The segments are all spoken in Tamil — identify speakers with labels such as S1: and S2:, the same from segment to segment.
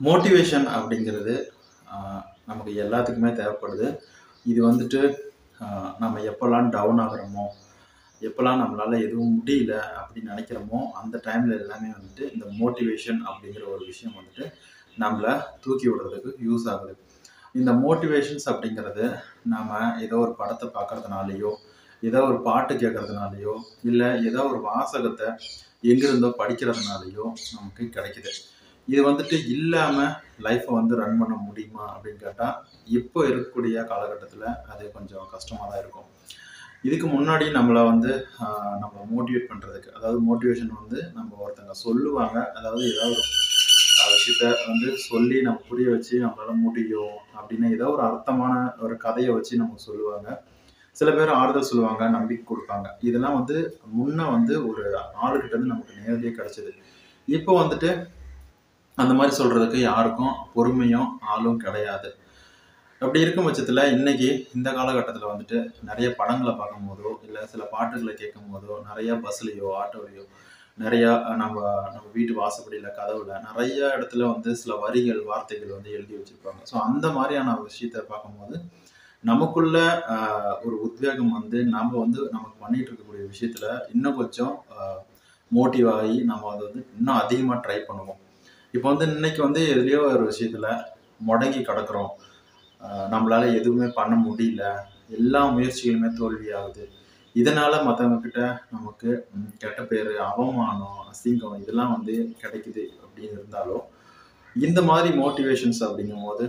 S1: மோட்டிவேஷன் அப்படிங்கிறது ஆஹ், நமக்கு எல்லாத்துக்குமே தேவைப்படுது இது வந்துட்டு ஆஹ், நம்ம எப்போல்லாம் டவுன் ஆகுறோமோ எப்போல்லாம் நம்மளால எதுவும் முடியல அப்படின்னு நினைக்கிறோமோ அந்த டைம்ல எல்லாமே வந்துட்டு இந்த மோட்டிவேஷன் அப்படிங்கிற ஒரு விஷயம் வந்துட்டு நம்மளை தூக்கி விடுறதுக்கு யூஸ் ஆகுது இந்த மோட்டிவேஷன்ஸ் அப்படிங்கிறது நாம ஏதோ ஒரு படத்தை பார்க்கறதுனாலயோ ஏதோ ஒரு பாட்டு கேட்கறதுனாலயோ இல்லை ஏதோ ஒரு வாசகத்தை எங்கிருந்தோ படிக்கிறதுனாலயோ நமக்கு கிடைக்குது இது வந்துட்டு இல்லாமல் லைஃப்பை வந்து ரன் பண்ண முடியுமா அப்படின்னு கேட்டால் இப்போ இருக்கக்கூடிய காலகட்டத்தில் அது கொஞ்சம் கஷ்டமாக தான் இருக்கும் இதுக்கு முன்னாடி நம்மளை வந்து ஆஹ், நம்ம மோட்டிவேட் பண்ணுறதுக்கு அதாவது மோட்டிவேஷன் வந்து நம்ம ஒருத்தங்க சொல்லுவாங்க அதாவது ஏதாவது ஒரு ஆஹ், விஷயத்த வந்து சொல்லி நம்ம புரிய வச்சு நம்மளால முடியும் அப்படின்னு ஏதோ ஒரு அர்த்தமான ஒரு கதையை வச்சு நமக்கு சொல்லுவாங்க சில பேர் ஆறுதல் சொல்லுவாங்க நம்பிக்கை கொடுப்பாங்க இதெல்லாம் வந்து முன்ன வந்து ஒரு ஆளுகிட்ட இருந்து நமக்கு நேரடியாக கிடைச்சது இப்போ வந்துட்டு அந்த மாதிரி சொல்றதுக்கு யாருக்கும் பொறுமையும் ஆளும் கிடையாது அப்படி இருக்கும் பட்சத்தில் இன்னைக்கு இந்த காலகட்டத்தில் வந்துட்டு நிறைய படங்களை பார்க்கும் போதோ இல்லை சில பாட்டுகளை கேட்கும் போதோ நிறைய பஸ்லேயோ ஆட்டோலையோ நிறையா அஹ், நம்ம நம்ம வீட்டு வாசப்படியில் கதவுல நிறைய இடத்துல வந்து சில வரிகள் வார்த்தைகள் வந்து எழுதி வச்சிருப்பாங்க ஸோ அந்த மாதிரியான விஷயத்தை பார்க்கும்போது நமக்குள்ள ஆஹ், ஒரு உத்வேகம் வந்து நம்ம வந்து நமக்கு பண்ணிட்டு இருக்கக்கூடிய விஷயத்துல இன்னும் கொஞ்சம் மோட்டிவ் ஆகி நம்ம அதை வந்து இன்னும் அதிகமாக ட்ரை பண்ணுவோம் இப்போ வந்து இன்னைக்கு வந்து எதுலேயோ ஒரு விஷயத்துல முடங்கி கிடக்குறோம் ஆஹ் நம்மளால எதுவுமே பண்ண முடியல எல்லா முயற்சிகளுமே தோல்வியாகுது இதனால மற்றவங்க கிட்ட நமக்கு ம், கெட்ட பேர் அவமானம் அசிங்கம் இதெல்லாம் வந்து கிடைக்குது அப்படின்னு இருந்தாலும் இந்த மாதிரி மோட்டிவேஷன்ஸ் அப்படிங்கும்போது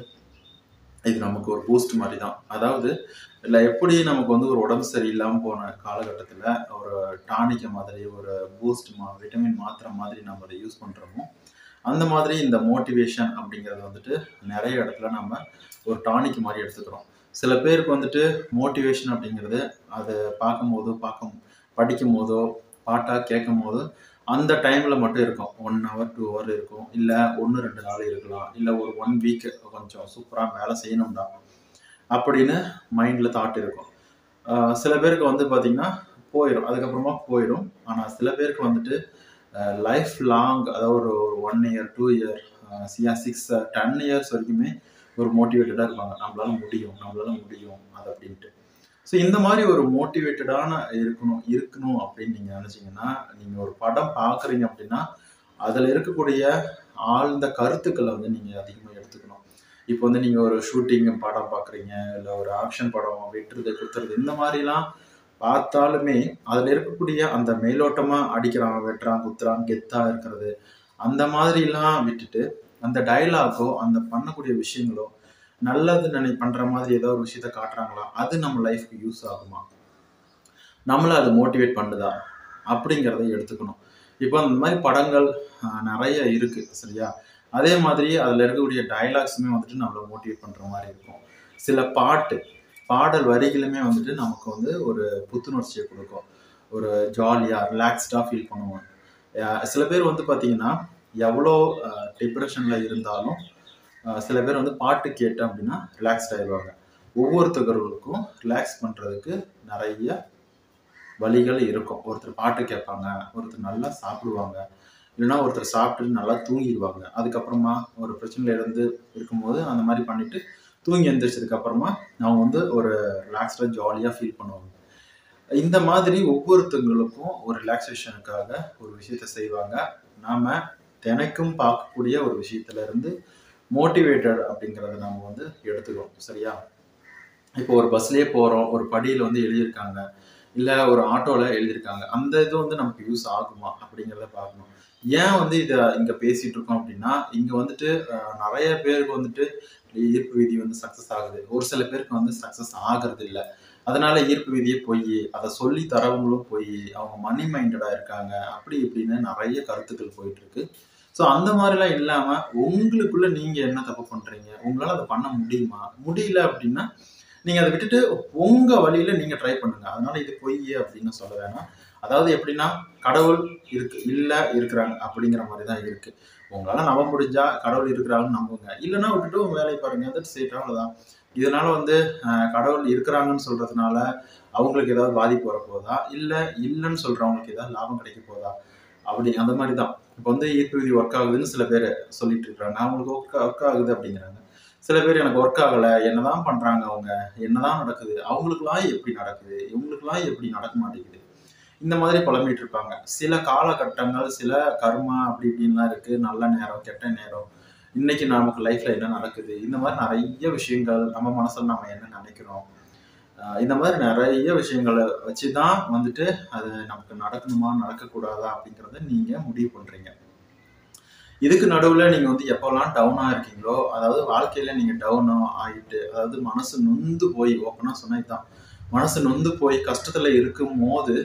S1: இது நமக்கு ஒரு பூஸ்ட் மாதிரி தான் அதாவது இல்லை எப்படி நமக்கு வந்து ஒரு உடம்பு சரியில்லாமல் போன காலகட்டத்தில் ஒரு டானிக்க மாதிரி ஒரு பூஸ்ட் மா விட்டமின் மாத்திரை மாதிரி நம்ம அதை யூஸ் பண்ணுறோமோ அந்த மாதிரி இந்த மோட்டிவேஷன் அப்படிங்கிறது வந்துட்டு நிறைய இடத்துல நம்ம ஒரு டானிக் மாதிரி எடுத்துக்கிறோம் சில பேருக்கு வந்துட்டு மோட்டிவேஷன் அப்படிங்கிறது அதை பார்க்கும்போதோ பார்க்கும் படிக்கும் போதோ பாட்டாக கேட்கும் போதோ அந்த டைமில் மட்டும் இருக்கும் ஒன் ஹவர் டூ ஹவர் இருக்கும் இல்லை ஒன்று ரெண்டு நாள் இருக்கலாம் இல்லை ஒரு ஒன் வீக் கொஞ்சம் சூப்பராக வேலை செய்யணும்டா அப்படின்னு மைண்டில் தாட் இருக்கும் ஆஹ் சில பேருக்கு வந்து பார்த்திங்கன்னா போயிடும் அதுக்கப்புறமா போயிடும் ஆனால் சில பேருக்கு வந்துட்டு லைஃப் லாங் அதாவது ஒரு ஒரு ஒன் இயர் டூ இயர் சியா சிக்ஸ் டென் இயர்ஸ் வரைக்குமே ஒரு மோட்டிவேட்டடாக இருப்பாங்க நம்மளால முடியும் நம்மளால முடியும் அது அப்படின்ட்டு ஸோ இந்த மாதிரி ஒரு மோட்டிவேட்டடான இருக்கணும் இருக்கணும் அப்படின்னு நீங்கள் நினச்சிங்கன்னா நீங்கள் ஒரு படம் பார்க்குறீங்க அப்படின்னா அதில் இருக்கக்கூடிய ஆழ்ந்த கருத்துக்களை வந்து நீங்கள் அதிகமாக எடுத்துக்கணும் இப்போ வந்து நீங்கள் ஒரு ஷூட்டிங் படம் பார்க்குறீங்க இல்லை ஒரு ஆக்ஷன் படம் வெட்டுறது குத்துறது இந்த மாதிரிலாம் பார்த்தாலுமே அதில் இருக்கக்கூடிய அந்த மேலோட்டமாக அடிக்கிறான் வெட்டுறான் குத்துறான் கெத்தாக இருக்கிறது அந்த மாதிரிலாம் விட்டுட்டு அந்த டயலாகோ அந்த பண்ணக்கூடிய விஷயங்களோ நல்லது நினை பண்ணுற மாதிரி ஏதோ ஒரு விஷயத்த காட்டுறாங்களா அது நம்ம லைஃப்க்கு யூஸ் ஆகுமா நம்மளை அது மோட்டிவேட் பண்ணுதா அப்படிங்கிறத எடுத்துக்கணும் இப்போ அந்த மாதிரி படங்கள் ஆஹ், நிறைய இருக்கு சரியா அதே மாதிரி அதில் இருக்கக்கூடிய டயலாக்ஸுமே வந்துட்டு நம்மளை மோட்டிவேட் பண்ணுற மாதிரி இருக்கும் சில பாட்டு பாடல் வரிகளுமே வந்துட்டு நமக்கு வந்து ஒரு புத்துணர்ச்சியை கொடுக்கும் ஒரு ஜாலியாக ரிலாக்ஸ்டாக ஃபீல் பண்ணுவோம் அஹ் சில பேர் வந்து பார்த்தீங்கன்னா எவ்வளோ டிப்ரெஷனில் இருந்தாலும் அஹ் சில பேர் வந்து பாட்டு கேட்டு அப்படின்னா ரிலாக்ஸ்ட் ஆயிடுவாங்க ஒவ்வொருத்தர்களுக்கும் ரிலாக்ஸ் பண்ணுறதுக்கு நிறைய வழிகள் இருக்கும் ஒருத்தர் பாட்டு கேட்பாங்க ஒருத்தர் நல்லா சாப்பிடுவாங்க இல்லைன்னா ஒருத்தர் சாப்பிட்டு நல்லா தூங்கிடுவாங்க அதுக்கப்புறமா ஒரு பிரச்சனையில இருந்து இருக்கும்போது அந்த மாதிரி பண்ணிட்டு தூங்கி எந்திரிச்சதுக்கு அப்புறமா அவங்க வந்து ஒரு ரிலாக்ஸ்டாக ஜாலியாக ஃபீல் பண்ணுவாங்க இந்த மாதிரி ஒவ்வொருத்தங்களுக்கும் ஒரு ரிலாக்ஸேஷனுக்காக ஒரு விஷயத்த செய்வாங்க நாம தினைக்கும் பார்க்கக்கூடிய ஒரு விஷயத்துல இருந்து மோட்டிவேட்டட் அப்படிங்கிறத நம்ம வந்து எடுத்துக்கிறோம் சரியா இப்போ ஒரு பஸ்லயே போறோம் ஒரு படியில வந்து எழுதியிருக்காங்க இல்ல ஒரு ஆட்டோல எழுதியிருக்காங்க அந்த இது வந்து நமக்கு யூஸ் ஆகுமா அப்படிங்கிறத பார்க்கணும் ஏன் வந்து இதை இங்க பேசிட்டு இருக்கோம் அப்படின்னா இங்க வந்துட்டு அஹ், நிறைய பேருக்கு வந்துட்டு ஈர்ப்பு விதி வந்து சக்சஸ் ஆகுது ஒரு சில பேருக்கு வந்து சக்சஸ் ஆகிறது இல்ல அதனால ஈர்ப்பு விதியே போய் அதை சொல்லி தரவங்களும் போய் அவங்க மணி மைண்டடா இருக்காங்க அப்படி இப்படின்னு நிறைய கருத்துக்கள் போயிட்டு இருக்கு ஸோ அந்த மாதிரிலாம் இல்லாம உங்களுக்குள்ள நீங்க என்ன தப்பு பண்றீங்க உங்களால அதை பண்ண முடியுமா முடியல அப்படின்னா நீங்க அதை விட்டுட்டு உங்க வழியில நீங்க ட்ரை பண்ணுங்க அதனால இது பொய் அப்படின்னு சொல்ல வேணாம் அதாவது எப்படின்னா கடவுள் இருக்கு இல்ல இருக்கிறாங்க அப்படிங்கிற மாதிரி தான் இருக்கு உங்களால நம்ப முடிஞ்சா கடவுள் இருக்கிறாங்கன்னு நம்புங்க இல்லைன்னா விட்டுட்டு உங்க வேலையை பாருங்க அது ஸ்ட்ரெயிட் அவ்வளவுதான் இதனால வந்து அஹ், கடவுள் இருக்கிறாங்கன்னு சொல்றதுனால அவங்களுக்கு ஏதாவது பாதிப்பு வரப்போதா இல்ல இல்லைன்னு சொல்றவங்களுக்கு ஏதாவது லாபம் கிடைக்க போதா அப்படி அந்த மாதிரி தான் இப்போ வந்து ஈர்ப்பு விதி ஒர்க் ஆகுதுன்னு சில பேர் சொல்லிட்டு இருக்காங்க அவங்களுக்கு ஒர்க் ஒர்க் ஆகுது அப்படிங்கிறாங்க சில பேர் எனக்கு ஒர்க் ஆகலை என்னதான் பண்றாங்க அவங்க என்னதான் நடக்குது அவங்களுக்குலாம் எப்படி நடக்குது இவங்களுக்குலாம் எப்படி நடக்க மாட்டேங்குது இந்த மாதிரி புலம்பிட்டு இருப்பாங்க சில காலகட்டங்கள் சில கர்மா அப்படி இப்படின்லாம் இருக்கு நல்ல நேரம் கெட்ட நேரம் இன்னைக்கு நமக்கு லைஃப்ல என்ன நடக்குது இந்த மாதிரி நிறைய விஷயங்கள் நம்ம மனசுல நம்ம என்ன நினைக்கிறோம் ஆஹ் இந்த மாதிரி நிறைய விஷயங்களை வச்சு தான் வந்துட்டு அது நமக்கு நடக்கணுமா நடக்கக்கூடாதா அப்படிங்கிறத நீங்க முடிவு பண்றீங்க இதுக்கு நடுவில் நீங்கள் வந்து எப்போல்லாம் டவுனாக இருக்கீங்களோ அதாவது வாழ்க்கையில் நீங்கள் டவுனாக ஆகிட்டு அதாவது மனசு நொந்து போய் ஓப்பனாக சொன்னது தான் மனசு நொந்து போய் கஷ்டத்தில் இருக்கும் போது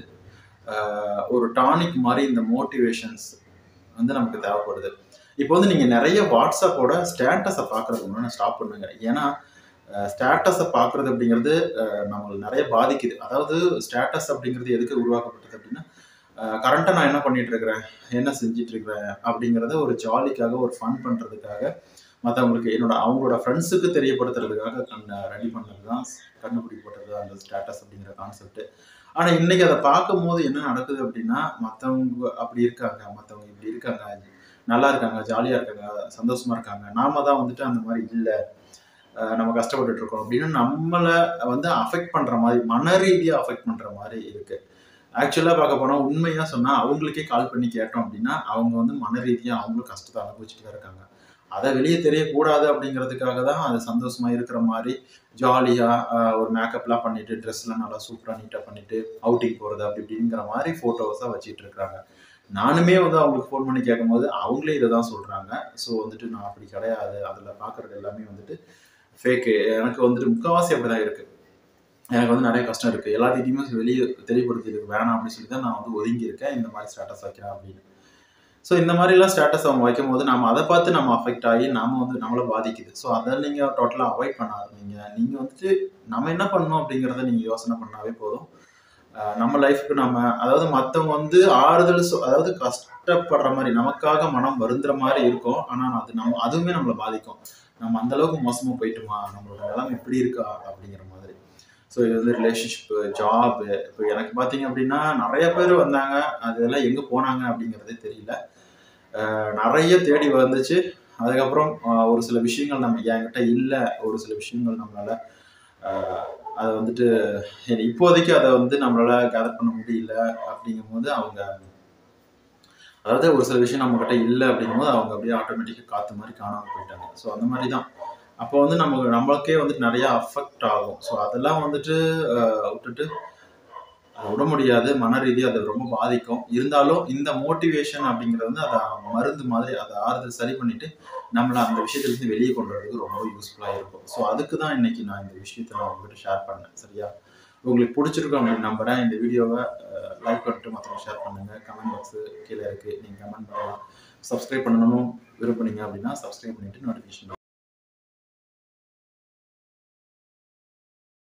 S1: ஆஹ் ஒரு டானிக் மாதிரி இந்த மோட்டிவேஷன்ஸ் வந்து நமக்கு தேவைப்படுது இப்போ வந்து நீங்கள் நிறைய வாட்ஸ்அப்போட ஸ்டேட்டஸை பார்க்குறது முன்னாடி ஸ்டாப் பண்ணுங்க ஏன்னா ஸ்டேட்டஸை பார்க்குறது அப்படிங்கிறது அஹ், நம்மளை நிறைய பாதிக்குது அதாவது ஸ்டேட்டஸ் அப்படிங்கிறது எதுக்கு உருவாக்கப்பட்டது அப்படின்னா கரண்ட்டாக நான் என்ன பண்ணிட்டு இருக்கிறேன் என்ன செஞ்சிட்டு இருக்கிறேன் அப்படிங்கிறத ஒரு ஜாலிக்காக ஒரு ஃபன் பண்ணுறதுக்காக மற்றவங்களுக்கு என்னோட அவங்களோட ஃப்ரெண்ட்ஸுக்கு தெரியப்படுத்துறதுக்காக கண்ண ரெடி பண்ணது தான் கண்டுபிடிக்கப்பட்டது அந்த ஸ்டேட்டஸ் அப்படிங்கிற கான்செப்ட் ஆனால் இன்னைக்கு அதை பார்க்கும்போது என்ன நடக்குது அப்படின்னா மற்றவங்க அப்படி இருக்காங்க மற்றவங்க இப்படி இருக்காங்க நல்லா இருக்காங்க ஜாலியாக இருக்காங்க சந்தோஷமா இருக்காங்க நாம தான் வந்துட்டு அந்த மாதிரி இல்லை நம்ம கஷ்டப்பட்டுட்டு இருக்கோம் அப்படின்னு நம்மளை வந்து அஃபெக்ட் பண்ணுற மாதிரி மன ரீதியாக அஃபெக்ட் பண்ணுற மாதிரி இருக்கு ஆக்சுவலாக பார்க்க போனால் உண்மையாக சொன்னால் அவங்களுக்கே கால் பண்ணி கேட்டோம் அப்படின்னா அவங்க வந்து மன ரீதியாக அவங்களும் கஷ்டத்தை அனுபவிச்சுட்டு தான் இருக்காங்க அதை வெளியே தெரியக்கூடாது அப்படிங்கிறதுக்காக தான் அது சந்தோஷமா இருக்கிற மாதிரி ஜாலியாக ஒரு மேக்கப்லாம் பண்ணிட்டு ட்ரெஸ்லாம் நல்லா சூப்பராக நீட்டாக பண்ணிட்டு அவுட்டிங் போகிறது அப்படி இப்படிங்கிற மாதிரி ஃபோட்டோஸாக வச்சுட்டு இருக்கிறாங்க நானுமே வந்து அவங்களுக்கு ஃபோன் பண்ணி கேட்கும்போது அவங்களே இதை தான் சொல்கிறாங்க ஸோ வந்துட்டு நான் அப்படி கிடையாது அதில் பார்க்குறது எல்லாமே வந்துட்டு ஃபேக்கு எனக்கு வந்துட்டு முக்கால்வாசி அப்படி தான் இருக்குது எனக்கு வந்து நிறைய கஷ்டம் இருக்குது எல்லாத்தையுமே வெளியே தெளிவுபடுத்திருக்கு வேணாம் அப்படின்னு சொல்லி தான் நான் வந்து ஒதுங்கி இருக்கேன் இந்த மாதிரி ஸ்டேட்டஸ் வைக்கிறேன் அப்படின்னு ஸோ இந்த மாதிரிலாம் ஸ்டேட்டஸ் அவங்க வைக்கும்போது நம்ம அதை பார்த்து நம்ம அஃபெக்ட் ஆகி நாம வந்து நம்மளை பாதிக்குது ஸோ அதை நீங்கள் டோட்டலாக அவாய்ட் பண்ணாதீங்க நீங்கள் வந்துட்டு நம்ம என்ன பண்ணணும் அப்படிங்கிறத நீங்கள் யோசனை பண்ணாவே போதும் அஹ் நம்ம லைஃப்க்கு நம்ம அதாவது மற்றவங்க வந்து ஆறுதல் சொ- அதாவது கஷ்டப்படுற மாதிரி நமக்காக மனம் வருந்துற மாதிரி இருக்கும் ஆனால் அது நம்ம அதுவுமே நம்மளை பாதிக்கும் நம்ம அந்த அளவுக்கு மோசமாக போயிட்டுமா நம்மளோட நிலைமை எப்படி இருக்கா அப்படிங்கிற மாதிரி ஸோ இது வந்து ரிலேஷன்ஷிப்பு ஜாபு இப்போ எனக்கு பார்த்தீங்க அப்படின்னா நிறைய பேர் வந்தாங்க அதெல்லாம் எங்கே போனாங்க அப்படிங்கிறதே தெரியல அஹ் நிறைய தேடி வந்துச்சு அதுக்கப்புறம் அஹ் ஒரு சில விஷயங்கள் நம்ம என்கிட்ட இல்லை ஒரு சில விஷயங்கள் நம்மளால அஹ் அதை வந்துட்டு சரி, இப்போதைக்கு அதை வந்து நம்மளால கேதர் பண்ண முடியல அப்படிங்கும்போது அவங்க அதாவது ஒரு சில விஷயம் நம்ம கிட்ட இல்லை அப்படிங்கும்போது அவங்க அப்படியே ஆட்டோமேட்டிக்காக காத்து மாதிரி காணாமல் போயிட்டாங்க ஸோ அந்த மாதிரி தான் அப்போ வந்து நம்ம நம்மளுக்கே வந்துட்டு நிறைய அஃபெக்ட் ஆகும் ஸோ அதெல்லாம் வந்துட்டு அஹ், விட்டுட்டு அதை விட முடியாது மன ரீதியாக அது ரொம்ப பாதிக்கும் இருந்தாலும் இந்த மோட்டிவேஷன் அப்படிங்கிறது வந்து அதை மருந்து மாதிரி அதை ஆறுதல் சரி பண்ணிட்டு நம்மளை அந்த விஷயத்துலேருந்து வெளியே கொண்டு வரதுக்கு ரொம்ப யூஸ்ஃபுல்லாக இருக்கும் ஸோ அதுக்கு தான் இன்னைக்கு நான் இந்த விஷயத்தை நான் உங்ககிட்ட ஷேர் பண்ணேன் சரியா உங்களுக்கு பிடிச்சிருக்கும் அப்படின்னு நம்புறேன் இந்த வீடியோவை லைக் பண்ணிட்டு மற்றவங்க ஷேர் பண்ணுங்க கமெண்ட் பாக்ஸு கீழே இருக்குது நீங்கள் கமெண்ட் பண்ணலாம் சப்ஸ்கிரைப் பண்ணணும் விரும்புனீங்க அப்படின்னா சப்ஸ்கிரைப் பண்ணிட்டு நோட்டிஃபிகேஷன்